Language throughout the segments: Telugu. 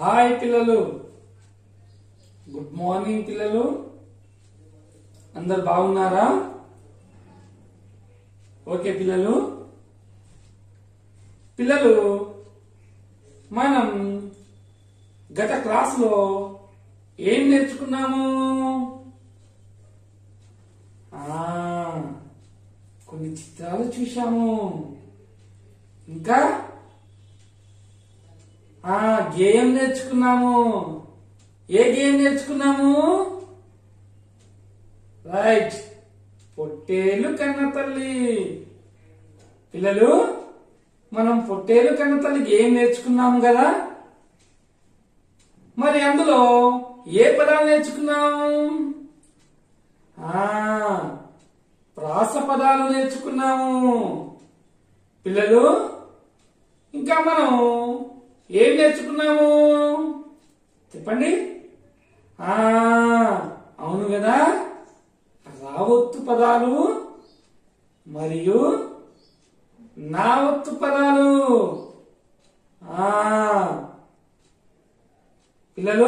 హాయ్ పిల్లలు గుడ్ మార్నింగ్ పిల్లలు అందరు బాగున్నారా ఓకే పిల్లలు పిల్లలు మనం గత క్లాసులో ఏం నేర్చుకున్నాము ఆ, కొన్ని చిత్రాలు చూశాము ఇంకా ఆ గేయం నేర్చుకున్నాము ఏ గేయం నేర్చుకున్నాము రైట్ పొట్టేలు కన్న తల్లి పిల్లలు మనం పొట్టేలు కన్న తల్లి గేయం నేర్చుకున్నాము కదా మరి అందులో ఏ పదాలు నేర్చుకున్నాం ఆ ప్రాస పదాలు నేర్చుకున్నాము పిల్లలు ఇంకా మనం ఏం నేర్చుకున్నాము చెప్పండి ఆ అవును కదా రావొత్తు పదాలు మరియు నా ఒత్తు పదాలు ఆ పిల్లలు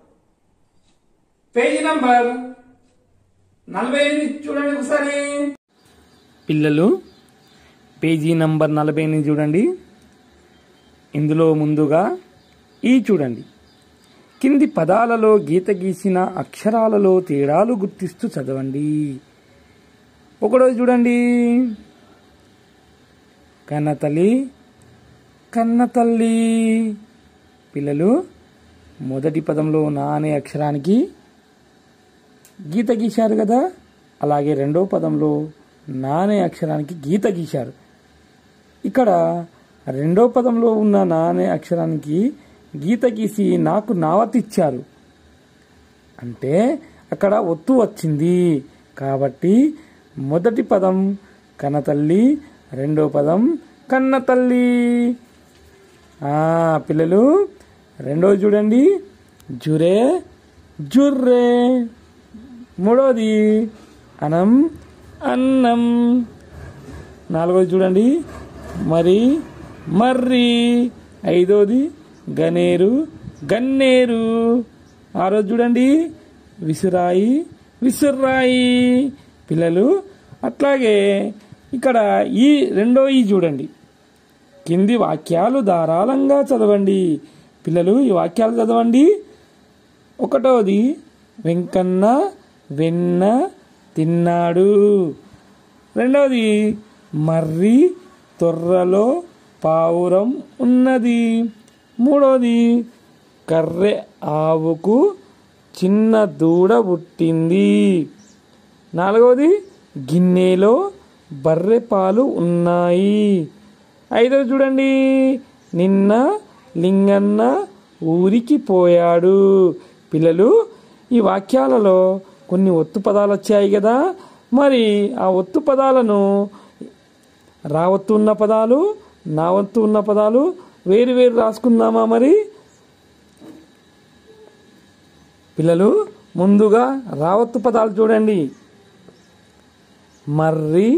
పేజీ నంబర్ నలభై ఎనిమిది చూడండి ఒకసారి పిల్లలు పేజీ నంబర్ నలభై ఎనిమిది చూడండి ఇందులో ముందుగా ఈ చూడండి కింది పదాలలో గీత గీసిన అక్షరాలలో తేడాలు గుర్తిస్తూ చదవండి ఒకటో చూడండి కన్నతల్లి కన్నతల్లి పిల్లలు మొదటి పదంలో నా అనే అక్షరానికి గీత గీశారు కదా అలాగే రెండో పదంలో నా అనే అక్షరానికి గీత గీశారు ఇక్కడ రెండో పదంలో ఉన్న నా అనే అక్షరానికి గీత గీసి నాకు నావతిచ్చారు అంటే అక్కడ ఒత్తు వచ్చింది కాబట్టి మొదటి పదం కన్నతల్లి రెండో పదం కన్నతల్లి ఆ, పిల్లలు రెండో చూడండి జురే జుర్రే మూడోది అనం అన్నం నాలుగోది చూడండి మరి మర్రి ఐదోది గనేరు గన్నేరు ఆరోజు చూడండి విసురాయి విసుర్రాయి పిల్లలు అట్లాగే ఇక్కడ ఈ రెండో ఈ చూడండి కింది వాక్యాలు ధారాళంగా చదవండి పిల్లలు ఈ వాక్యాలు చదవండి ఒకటోది వెంకన్న వెన్న తిన్నాడు రెండవది మర్రి తొర్రలో పావురం ఉన్నది మూడవది కర్రె ఆవుకు చిన్న దూడ పుట్టింది నాలుగవది గిన్నెలో బర్రె పాలు ఉన్నాయి ఐదవ చూడండి నిన్న లింగన్న ఊరికి పోయాడు పిల్లలు ఈ వాక్యాలలో కొన్ని ఒత్తు పదాలు వచ్చాయి కదా మరి ఆ ఒత్తు పదాలను రావత్తు ఉన్న పదాలు నా వత్తు ఉన్న పదాలు వేరు వేరు రాసుకుందామా మరి పిల్లలు ముందుగా రావత్తు పదాలు చూడండి మర్రి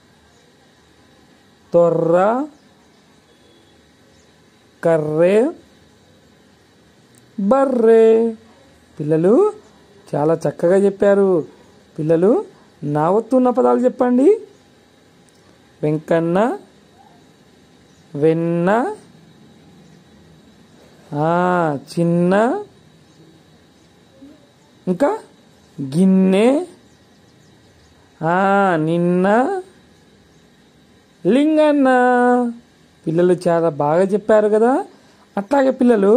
తొర్ర కర్రె బర్రె పిల్లలు చాలా చక్కగా చెప్పారు పిల్లలు నా వస్తున్న పదాలు చెప్పండి వెంకన్న వెన్న ఆ, చిన్న ఇంకా గిన్నె ఆ, నిన్న లింగన్న పిల్లలు చాలా బాగా చెప్పారు కదా అట్లాగే పిల్లలు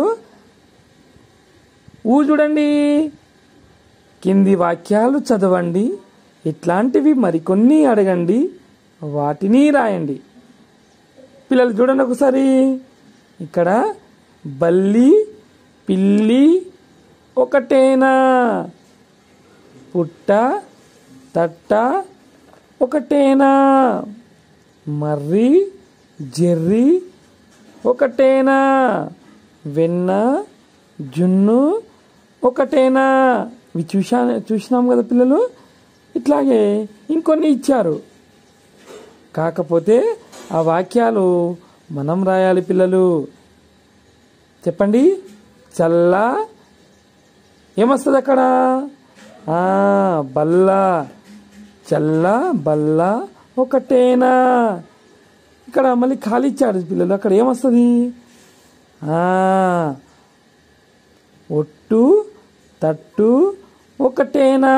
ఊ చూడండి కింది వాక్యాలు చదవండి ఇట్లాంటివి మరికొన్ని అడగండి వాటిని రాయండి పిల్లలు చూడండి ఒకసారి ఇక్కడ బల్లి పిల్లి ఒకటేనా పుట్ట తట్ట ఒకటేనా మర్రి జెర్రి ఒకటేనా వెన్న జున్ను ఒకటేనా ఇవి చూసా చూసినాం కదా పిల్లలు ఇట్లాగే ఇంకొన్ని ఇచ్చారు కాకపోతే ఆ వాక్యాలు మనం రాయాలి పిల్లలు చెప్పండి చల్ల ఏమొస్తుంది అక్కడ ఆ, బల్ల చల్ల బల్ల ఒకటేనా ఇక్కడ మళ్ళీ ఖాళీ ఇచ్చాడు పిల్లలు అక్కడ ఏమొస్తుంది ఆ, ఒట్టు తట్టు ఒకటేనా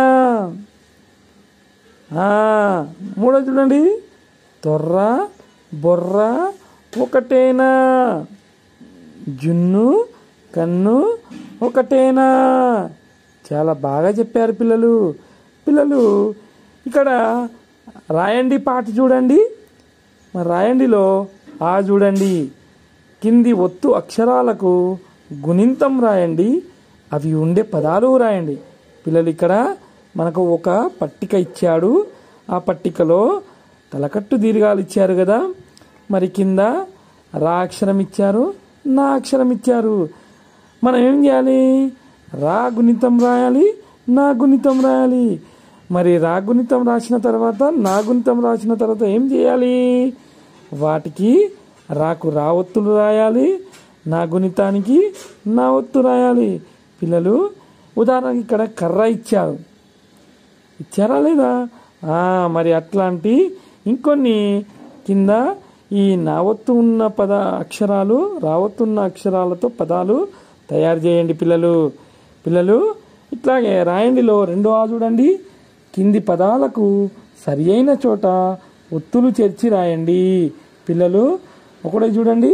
ఆ, మూడో చూడండి తొర్ర బొర్ర ఒకటేనా జున్ను కన్ను ఒకటేనా చాలా బాగా చెప్పారు పిల్లలు పిల్లలు ఇక్కడ రాయండి పాట చూడండి మరి రాయండిలో ఆ చూడండి కింది ఒత్తు అక్షరాలకు గుణింతం రాయండి అవి ఉండే పదాలు రాయండి పిల్లలు ఇక్కడ మనకు ఒక పట్టిక ఇచ్చాడు ఆ పట్టికలో తలకట్టు దీర్ఘాలు ఇచ్చారు కదా మరి కింద రా అక్షరం ఇచ్చారు నా అక్షరం ఇచ్చారు మనం ఏం చేయాలి రా గుణితం రాయాలి నా గుణితం రాయాలి మరి రా గుణితం రాసిన తర్వాత నా గుణితం రాసిన తర్వాత ఏం చేయాలి వాటికి రాకు రా ఒత్తులు రాయాలి నా గుణితానికి నా ఒత్తు రాయాలి పిల్లలు ఉదాహరణకి ఇక్కడ కర్ర ఇచ్చారు ఇచ్చారా లేదా ఆ, మరి అట్లాంటి ఇంకొన్ని కింద ఈ నావత్తు ఉన్న పద అక్షరాలు రావత్తున్న అక్షరాలతో పదాలు తయారు చేయండి పిల్లలు పిల్లలు ఇట్లాగే రాయండిలో రెండో ఆ చూడండి కింది పదాలకు సరి అయిన చోట ఒత్తులు చేర్చి రాయండి పిల్లలు ఒకటే చూడండి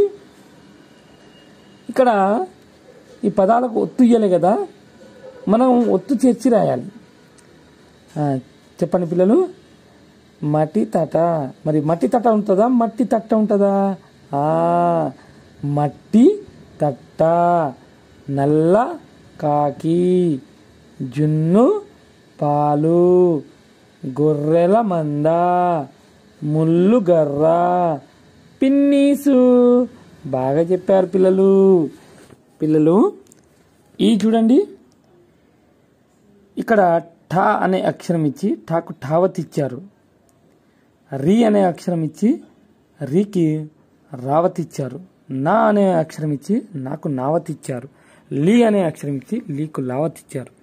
ఇక్కడ ఈ పదాలకు ఒత్తు ఇయ్యలే కదా మనం ఒత్తు చేర్చి రాయాలి ఆ, చెప్పండి పిల్లలు మట్టి తట మరి మట్టి తట ఉంటుందా మట్టి తట్ట ఉంటుందా ఆ, మట్టి తట్ట నల్ల కాకి జున్ను పాలు గొర్రెల మంద ముళ్ళు గర్ర పిన్నీసు బాగా చెప్పారు పిల్లలు పిల్లలు ఈ చూడండి ఇక్కడ ఠా అనే అక్షరం ఇచ్చి ఠాకు ఠావత్ ఇచ్చారు రీ అనే అక్షరం ఇచ్చి రీకి రావత్ ఇచ్చారు నా అనే అక్షరం ఇచ్చి నాకు నావత్ ఇచ్చారు లీ అనే అక్షరం ఇచ్చి లీకు లావత్ ఇచ్చారు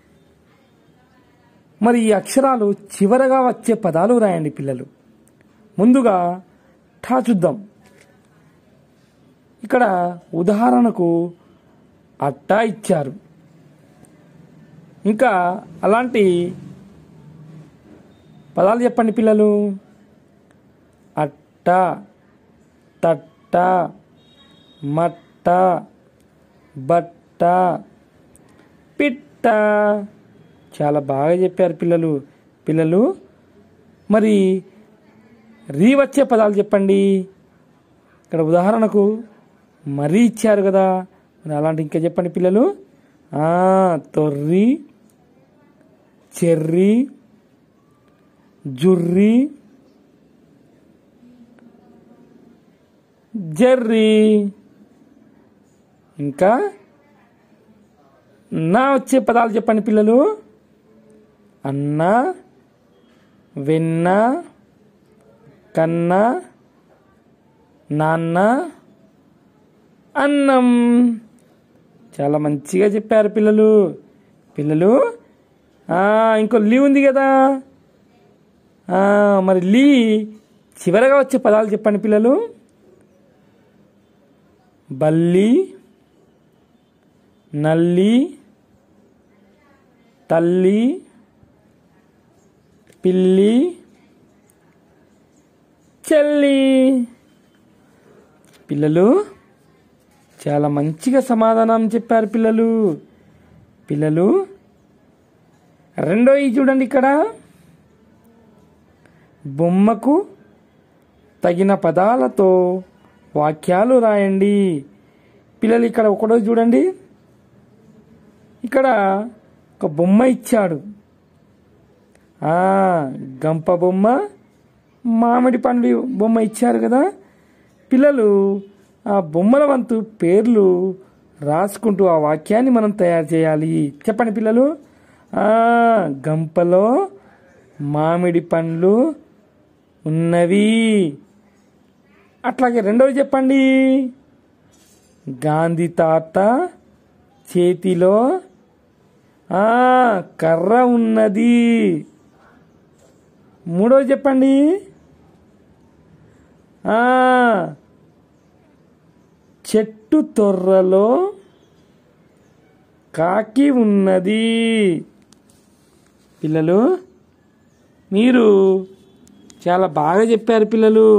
మరి ఈ అక్షరాలు చివరగా వచ్చే పదాలు రాయండి పిల్లలు ముందుగా ఠా చూద్దాం ఇక్కడ ఉదాహరణకు అట్టా ఇచ్చారు ఇంకా అలాంటి పదాలు చెప్పండి పిల్లలు అట్ట తట్ట మట్ట బట్ట పిట్ట చాలా బాగా చెప్పారు పిల్లలు పిల్లలు మరి రీ వచ్చే పదాలు చెప్పండి ఇక్కడ ఉదాహరణకు మరీ ఇచ్చారు కదా మరి అలాంటి ఇంకా చెప్పండి పిల్లలు ఆ, తొర్రి చెర్రి జుర్రి జర్రి ఇంకా నా వచ్చే పదాలు చెప్పండి పిల్లలు అన్న వెన్న కన్న నాన్న అన్నం చాలా మంచిగా చెప్పారు పిల్లలు పిల్లలు ఆ, ఇంకో లీ ఉంది కదా ఆ, మరి లీ చివరగా వచ్చే పదాలు చెప్పండి పిల్లలు బల్లి నల్లి తల్లి పిల్లి చెల్లి పిల్లలు చాలా మంచిగా సమాధానం చెప్పారు పిల్లలు పిల్లలు రెండో ఈ చూడండి ఇక్కడ బొమ్మకు తగిన పదాలతో వాక్యాలు రాయండి పిల్లలు ఇక్కడ ఒకటో చూడండి ఇక్కడ ఒక బొమ్మ ఇచ్చాడు ఆ, గంప బొమ్మ మామిడి పండు బొమ్మ ఇచ్చారు కదా పిల్లలు ఆ బొమ్మల వంతు పేర్లు రాసుకుంటూ ఆ వాక్యాన్ని మనం తయారు చేయాలి చెప్పండి పిల్లలు ఆ, గంపలో మామిడి పండ్లు ఉన్నవి అట్లాగే రెండవది చెప్పండి గాంధీ తాత చేతిలో ఆ, కర్ర ఉన్నది మూడోది చెప్పండి ఆ, చెట్టు తొర్రలో కాకి ఉన్నది పిల్లలు మీరు చాలా బాగా చెప్పారు పిల్లలు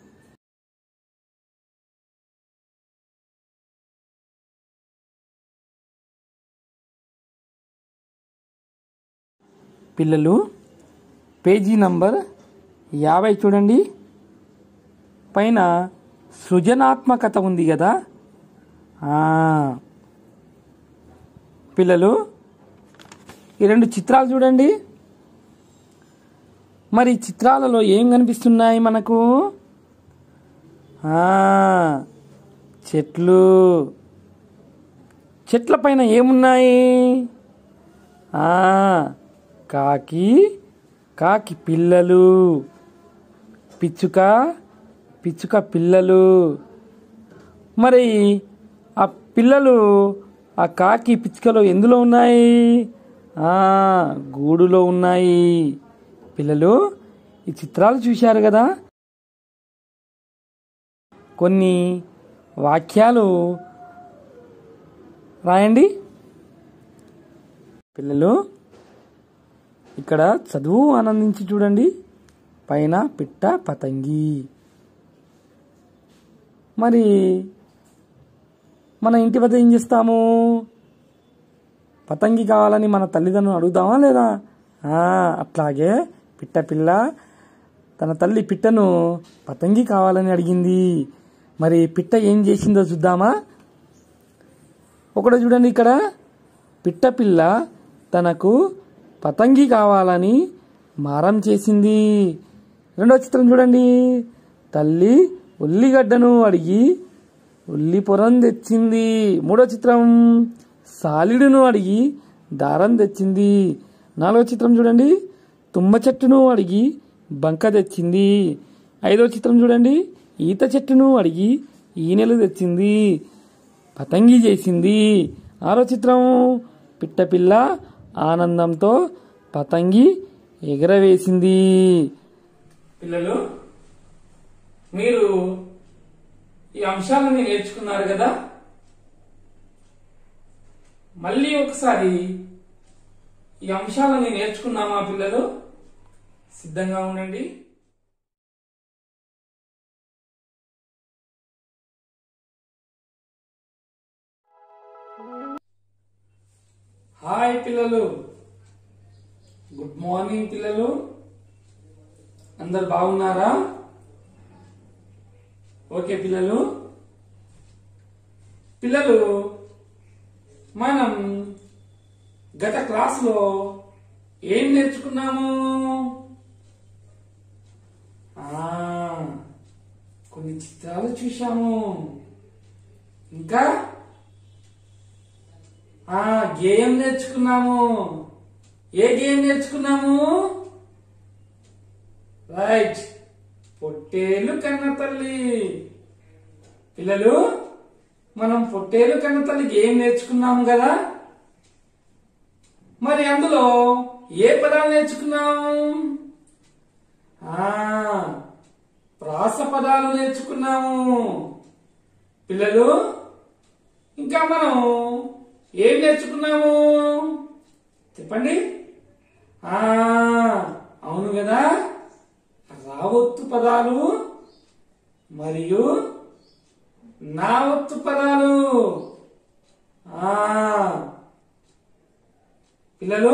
పిల్లలు పేజీ నంబర్ యాభై చూడండి పైన సృజనాత్మకత ఉంది కదా ఆ. పిల్లలు ఈ రెండు చిత్రాలు చూడండి మరి ఈ చిత్రాలలో ఏం కనిపిస్తున్నాయి మనకు ఆ, చెట్లు చెట్ల పైన ఏమున్నాయి ఆ, కాకి కాకి పిల్లలు పిచ్చుక పిచ్చుక పిల్లలు మరి ఆ పిల్లలు ఆ కాకి పిచ్చుకలో ఎందులో ఉన్నాయి ఆ, గూడులో ఉన్నాయి పిల్లలు ఈ చిత్రాలు చూశారు కదా కొన్ని వాక్యాలు రాయండి పిల్లలు ఇక్కడ చదువు ఆనందించి చూడండి పైన పిట్ట పతంగి మరి మన ఇంటి వద్ద ఏం చేస్తాము పతంగి కావాలని మన తల్లిదండ్రులను అడుగుతామా లేదా ఆ, అట్లాగే పిట్ట పిల్ల తన తల్లి పిట్టను పతంగి కావాలని అడిగింది మరి పిట్ట ఏం చేసిందో చూద్దామా ఒకటి చూడండి ఇక్కడ పిట్ట పిల్ల తనకు పతంగి కావాలని మారం చేసింది రెండో చిత్రం చూడండి తల్లి ఉల్లిగడ్డను అడిగి ఉల్లి పొరం తెచ్చింది మూడో చిత్రం సాలిడును అడిగి దారం తెచ్చింది నాలుగో చిత్రం చూడండి తుమ్మ చెట్టును అడిగి బంక తెచ్చింది ఐదో చిత్రం చూడండి ఈత చెట్టును అడిగి ఈనెలు తెచ్చింది పతంగి చేసింది ఆరో చిత్రం పిట్టపిల్ల ఆనందంతో పతంగి ఎగరవేసింది పిల్లలు మీరు ఈ అంశాలని నేర్చుకున్నారు కదా మళ్ళీ ఒకసారి ఈ అంశాలని నేర్చుకున్నామా పిల్లలు సిద్ధంగా ఉండండి హాయ్ పిల్లలు గుడ్ మార్నింగ్ పిల్లలు అందరు బాగున్నారా ఓకే పిల్లలు పిల్లలు మనం గత క్లాసులో ఏం నేర్చుకున్నాము ఆ, కొన్ని చిత్రాలు చూశాము ఇంకా ఆ గేయం నేర్చుకున్నాము ఏ గేయం నేర్చుకున్నాము రైట్ పొట్టేలు కన్న తల్లి పిల్లలు మనం పొట్టేలు కన్న తల్లి గేయం నేర్చుకున్నాము కదా మరి అందులో ఏ పదాలు నేర్చుకున్నాం ఆ ప్రాస పదాలు నేర్చుకున్నాము పిల్లలు ఇంకా మనం ఏం నేర్చుకున్నాము చెప్పండి ఆ అవును కదా రావొత్తు పదాలు మరియు నా ఒత్తు పదాలు ఆ పిల్లలు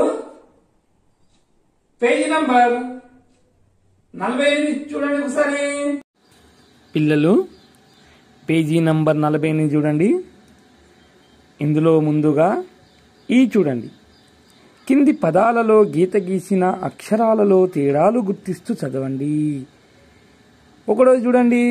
పేజీ నంబర్ నలభై ఎనిమిది చూడండి ఒకసారి పిల్లలు పేజీ నంబర్ నలభై ఎనిమిది చూడండి ఇందులో ముందుగా ఈ చూడండి కింది పదాలలో గీత గీసిన అక్షరాలలో తేడాలు గుర్తిస్తూ చదవండి ఒకటో చూడండి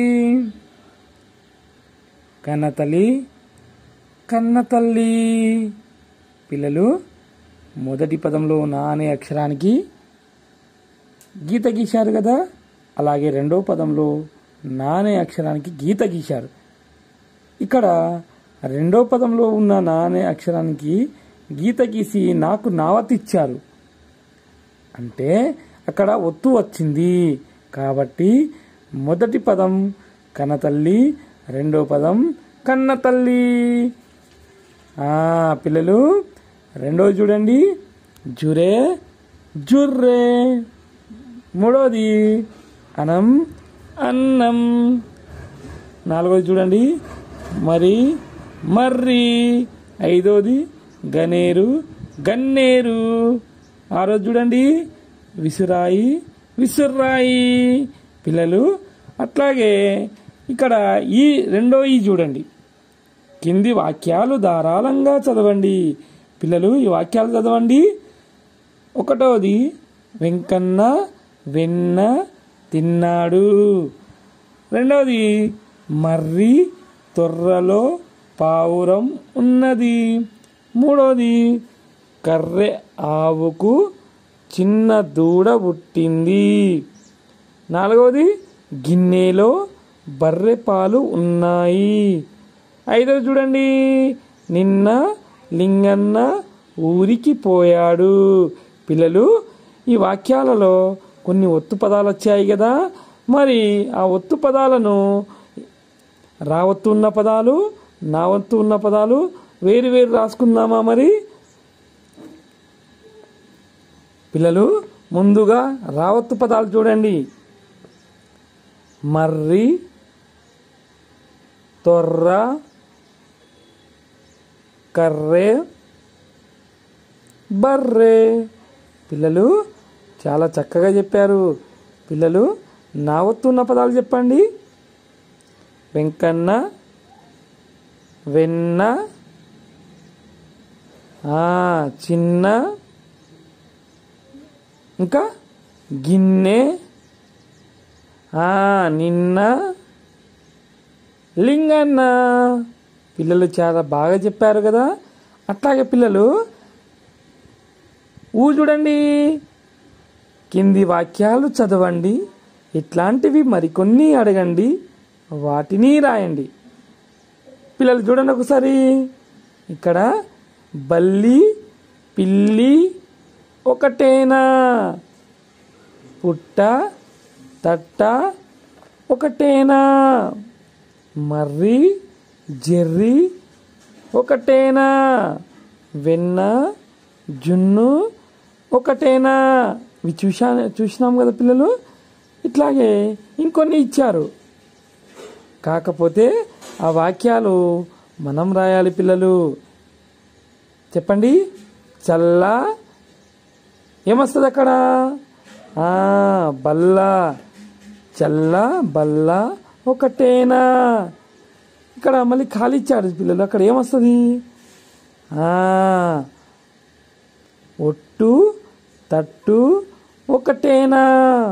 కన్నతల్లి కన్నతల్లి పిల్లలు మొదటి పదంలో నా అనే అక్షరానికి గీత గీశారు కదా అలాగే రెండో పదంలో నా అనే అక్షరానికి గీత గీశారు ఇక్కడ రెండో పదంలో ఉన్న నా అనే అక్షరానికి గీత గీసి నాకు నావతిచ్చారు అంటే అక్కడ ఒత్తు వచ్చింది కాబట్టి మొదటి పదం కన్నతల్లి రెండో పదం కన్నతల్లి ఆ పిల్లలు రెండోది చూడండి జురే జుర్రే మూడోది అనం అన్నం నాలుగోది చూడండి మరి మర్రి ఐదోది గనేరు గన్నేరు ఆరోజు చూడండి విసురాయి విసుర్రాయి పిల్లలు అట్లాగే ఇక్కడ ఈ రెండో ఈ చూడండి కింది వాక్యాలు ధారాళంగా చదవండి పిల్లలు ఈ వాక్యాలు చదవండి ఒకటోది వెంకన్న వెన్న తిన్నాడు రెండవది మర్రి తొర్రలో పావురం ఉన్నది మూడవది కర్రె ఆవుకు చిన్న దూడ పుట్టింది నాలుగవది గిన్నెలో బర్రె పాలు ఉన్నాయి ఐదవది చూడండి నిన్న లింగన్న ఊరికి పోయాడు పిల్లలు ఈ వాక్యాలలో కొన్ని ఒత్తు పదాలు వచ్చాయి కదా మరి ఆ ఒత్తు పదాలను రావత్తు ఉన్న పదాలు నా వత్తు ఉన్న పదాలు వేరు వేరు రాసుకుందామా మరి పిల్లలు ముందుగా రావత్తు పదాలు చూడండి మర్రి తొర్ర కర్రె బర్రె పిల్లలు చాలా చక్కగా చెప్పారు పిల్లలు నా వస్తున్న పదాలు చెప్పండి వెంకన్న వెన్న ఆ, చిన్న ఇంకా గిన్నె ఆ, నిన్న లింగన్న పిల్లలు చాలా బాగా చెప్పారు కదా అట్లాగే పిల్లలు ఊ చూడండి కింది వాక్యాలు చదవండి ఇట్లాంటివి మరికొన్ని అడగండి వాటిని రాయండి పిల్లలు చూడండి ఒకసారి ఇక్కడ బల్లి పిల్లి ఒకటేనా పుట్ట తట్ట ఒకటేనా మర్రి జెర్రి ఒకటేనా వెన్న జున్ను ఒకటేనా ఇవి చూసా చూసినాం కదా పిల్లలు ఇట్లాగే ఇంకొన్ని ఇచ్చారు కాకపోతే ఆ వాక్యాలు మనం రాయాలి పిల్లలు చెప్పండి చల్ల ఏమొస్తుంది అక్కడ ఆ, బల్ల చల్ల బల్ల ఒకటేనా ఇక్కడ మళ్ళీ ఖాళీ ఇచ్చాడు పిల్లలు అక్కడ ఏమొస్తుంది ఆ, ఒట్టు తట్టు ఒకటేనా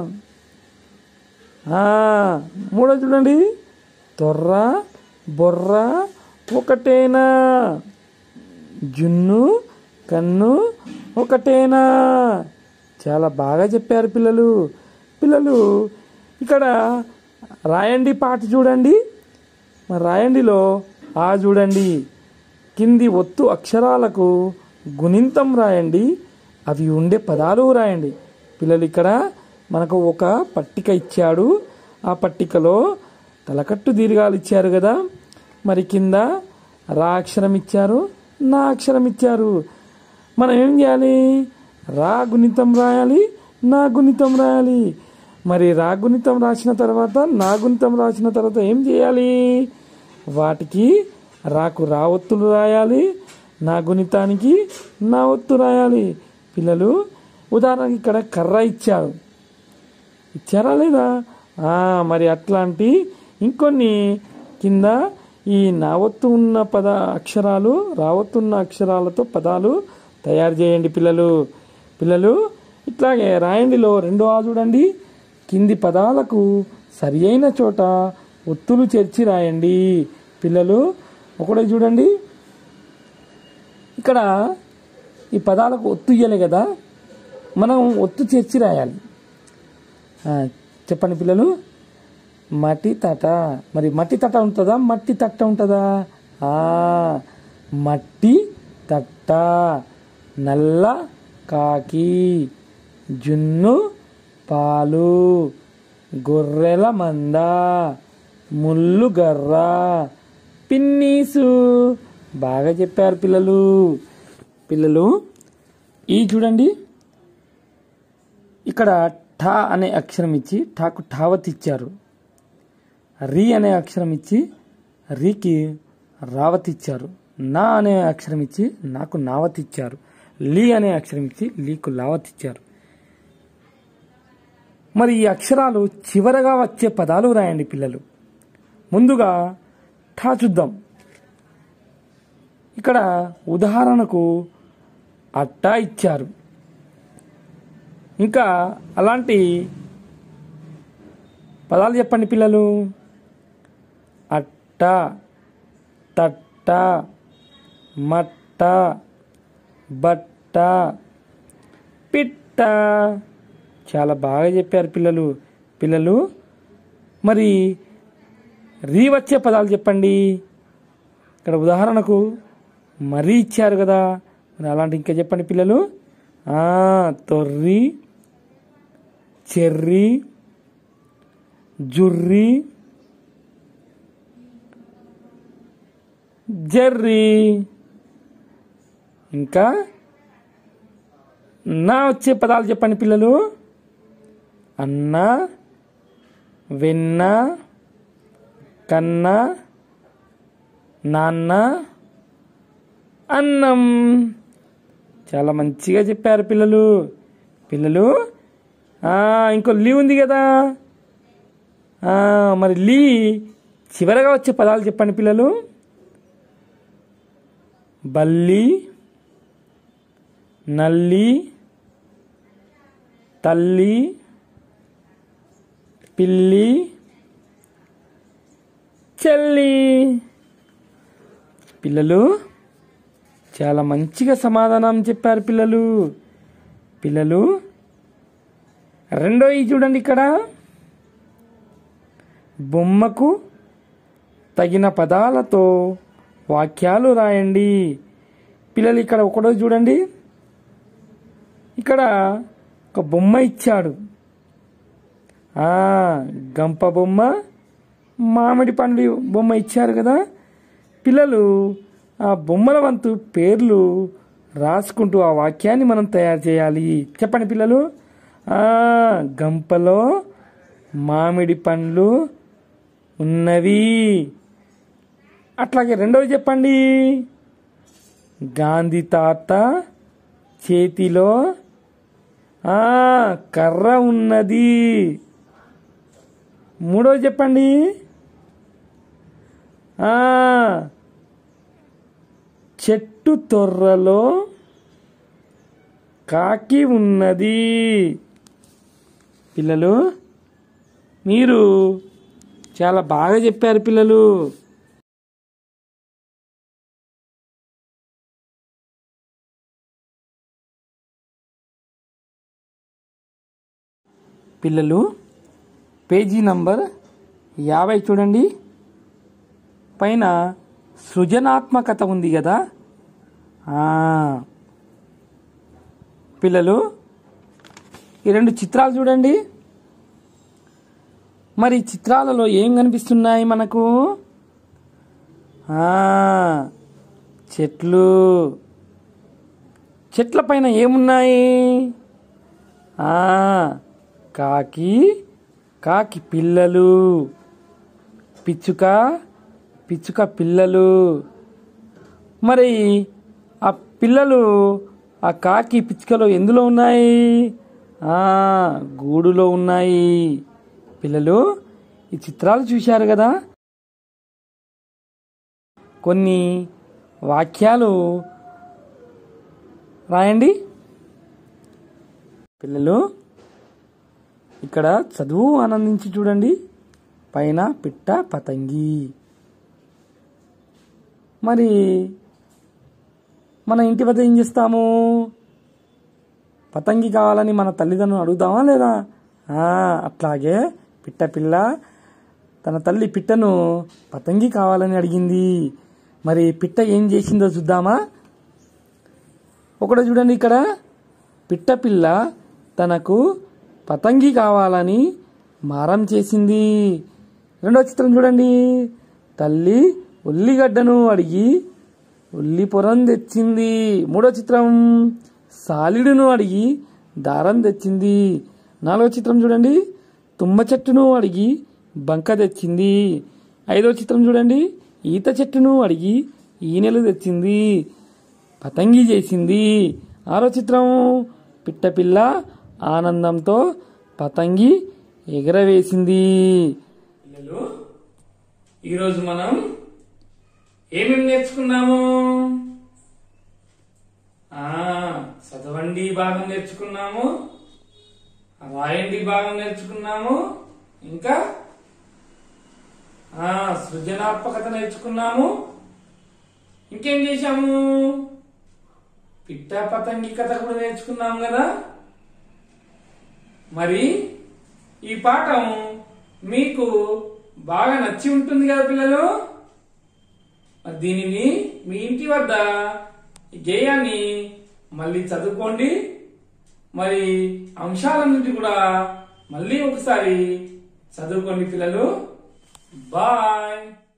ఆ, మూడో చూడండి తొర్ర బొర్ర ఒకటేనా జున్ను కన్ను ఒకటేనా చాలా బాగా చెప్పారు పిల్లలు పిల్లలు ఇక్కడ రాయండి పాట చూడండి మరి రాయండిలో ఆ చూడండి కింది ఒత్తు అక్షరాలకు గుణింతం రాయండి అవి ఉండే పదాలు రాయండి పిల్లలు ఇక్కడ మనకు ఒక పట్టిక ఇచ్చాడు ఆ పట్టికలో తలకట్టు దీర్ఘాలు ఇచ్చారు కదా మరి కింద రా అక్షరం ఇచ్చారు నా అక్షరం ఇచ్చారు మనం ఏం చేయాలి రా గుణితం రాయాలి నా గుణితం రాయాలి మరి రా గుణితం రాసిన తర్వాత నా గుణితం రాసిన తర్వాత ఏం చేయాలి వాటికి రాకు రా ఒత్తులు రాయాలి నా గుణితానికి నా ఒత్తు రాయాలి పిల్లలు ఉదాహరణకి ఇక్కడ కర్ర ఇచ్చారు ఇచ్చారా లేదా ఆ, మరి అట్లాంటి ఇంకొన్ని కింద ఈ నావత్తు ఉన్న పద అక్షరాలు రావత్తున్న అక్షరాలతో పదాలు తయారు చేయండి పిల్లలు పిల్లలు ఇట్లాగే రాయండిలో రెండో ఆ చూడండి కింది పదాలకు సరి అయిన చోట ఒత్తులు చేర్చి రాయండి పిల్లలు ఒకటే చూడండి ఇక్కడ ఈ పదాలకు ఒత్తు ఇయ్యలే కదా మనం ఒత్తు చేర్చి రాయాలి ఆ, చెప్పండి పిల్లలు మట్టి తట మరి మట్టి తట ఉంటుందా మట్టి తట్ట ఉంటుందా ఆ మట్టి తట్ట నల్ల కాకి జున్ను పాలు గొర్రెల మంద ముళ్ళు గర్ర పిన్నీసు బాగా చెప్పారు పిల్లలు పిల్లలు ఈ చూడండి ఇక్కడ ఠా అనే అక్షరం ఇచ్చి ఠాకు ఠావత్ ఇచ్చారు రీ అనే అక్షరం ఇచ్చి రీకి రావత్ ఇచ్చారు నా అనే అక్షరం ఇచ్చి నాకు నావత్ ఇచ్చారు లీ అనే అక్షరం ఇచ్చి లీకు లావత్ ఇచ్చారు మరి ఈ అక్షరాలు చివరగా వచ్చే పదాలు రాయండి పిల్లలు ముందుగా ఠా చూద్దాం ఇక్కడ ఉదాహరణకు అట్టా ఇచ్చారు ఇంకా అలాంటి పదాలు చెప్పండి పిల్లలు అట్ట తట్ట మట్ట బట్ట పిట్ట చాలా బాగా చెప్పారు పిల్లలు పిల్లలు మరి రీ వచ్చే పదాలు చెప్పండి ఇక్కడ ఉదాహరణకు మరీ ఇచ్చారు కదా మరి అలాంటి ఇంకా చెప్పండి పిల్లలు ఆ, తొర్రి చెర్రి జుర్రి జర్రి ఇంకా నా వచ్చే పదాలు చెప్పండి పిల్లలు అన్న వెన్న కన్న నాన్న అన్నం చాలా మంచిగా చెప్పారు పిల్లలు పిల్లలు ఆ, ఇంకో లీ ఉంది కదా ఆ, మరి లీ చివరగా వచ్చే పదాలు చెప్పండి పిల్లలు బల్లి నల్లి తల్లి పిల్లి చెల్లి పిల్లలు చాలా మంచిగా సమాధానం చెప్పారు పిల్లలు పిల్లలు రెండో ఈ చూడండి ఇక్కడ బొమ్మకు తగిన పదాలతో వాక్యాలు రాయండి పిల్లలు ఇక్కడ ఒకటో చూడండి ఇక్కడ ఒక బొమ్మ ఇచ్చాడు ఆ గంప బొమ్మ మామిడి పండ్లు బొమ్మ ఇచ్చారు కదా పిల్లలు ఆ బొమ్మల వంతు పేర్లు రాసుకుంటూ ఆ వాక్యాన్ని మనం తయారు చేయాలి చెప్పండి పిల్లలు ఆ గంపలో మామిడి పండ్లు ఉన్నవి అట్లాగే రెండవది చెప్పండి గాంధీ తాత చేతిలో ఆ కర్ర ఉన్నది మూడవది చెప్పండి ఆ చెట్టు తొర్రలో కాకి ఉన్నది పిల్లలు మీరు చాలా బాగా చెప్పారు పిల్లలు పిల్లలు పేజీ నంబర్ యాభై చూడండి పైన సృజనాత్మకత ఉంది కదా ఆ, పిల్లలు ఈ రెండు చిత్రాలు చూడండి మరి ఈ చిత్రాలలో ఏం కనిపిస్తున్నాయి మనకు ఆ, చెట్లు చెట్ల పైన ఏమున్నాయి ఆ, కాకి కాకి పిల్లలు పిచ్చుక పిచ్చుక పిల్లలు మరి ఆ పిల్లలు ఆ కాకి పిచ్చుకలో ఎందులో ఉన్నాయి ఆ, గూడులో ఉన్నాయి పిల్లలు ఈ చిత్రాలు చూశారు కదా కొన్ని వాక్యాలు రాయండి పిల్లలు ఇక్కడ చదువు ఆనందించి చూడండి పైన పిట్ట పతంగి మరి మన ఇంటి వద్ద ఏం చేస్తాము పతంగి కావాలని మన తల్లిదండ్రులను అడుగుతామా లేదా ఆ, అట్లాగే పిట్ట పిల్ల తన తల్లి పిట్టను పతంగి కావాలని అడిగింది మరి పిట్ట ఏం చేసిందో చూద్దామా ఒకటి చూడండి ఇక్కడ పిట్ట పిల్ల తనకు పతంగి కావాలని మారం చేసింది రెండో చిత్రం చూడండి తల్లి ఉల్లిగడ్డను అడిగి ఉల్లి పొరం తెచ్చింది మూడో చిత్రం సాలిడును అడిగి దారం తెచ్చింది నాలుగో చిత్రం చూడండి తుమ్మ చెట్టును అడిగి బంక తెచ్చింది ఐదో చిత్రం చూడండి ఈత చెట్టును అడిగి ఈనెలు తెచ్చింది పతంగి చేసింది ఆరో చిత్రం పిట్టపిల్ల ఆనందంతో పతంగి ఎగరవేసింది పిల్లలు ఈరోజు మనం ఏమేమి నేర్చుకున్నాము ఆ చదవండి భాగం నేర్చుకున్నాము రాయండి భాగం నేర్చుకున్నాము ఇంకా ఆ సృజనాత్మకత నేర్చుకున్నాము ఇంకేం చేశాము పిట్ట పతంగి కథ కూడా నేర్చుకున్నాం కదా మరి ఈ పాఠం మీకు బాగా నచ్చి ఉంటుంది కదా పిల్లలు మరి దీనిని మీ ఇంటి వద్ద ఈ గేయాన్ని మళ్ళీ చదువుకోండి మరి అంశాలన్నింటి కూడా మళ్ళీ ఒకసారి చదువుకోండి పిల్లలు బాయ్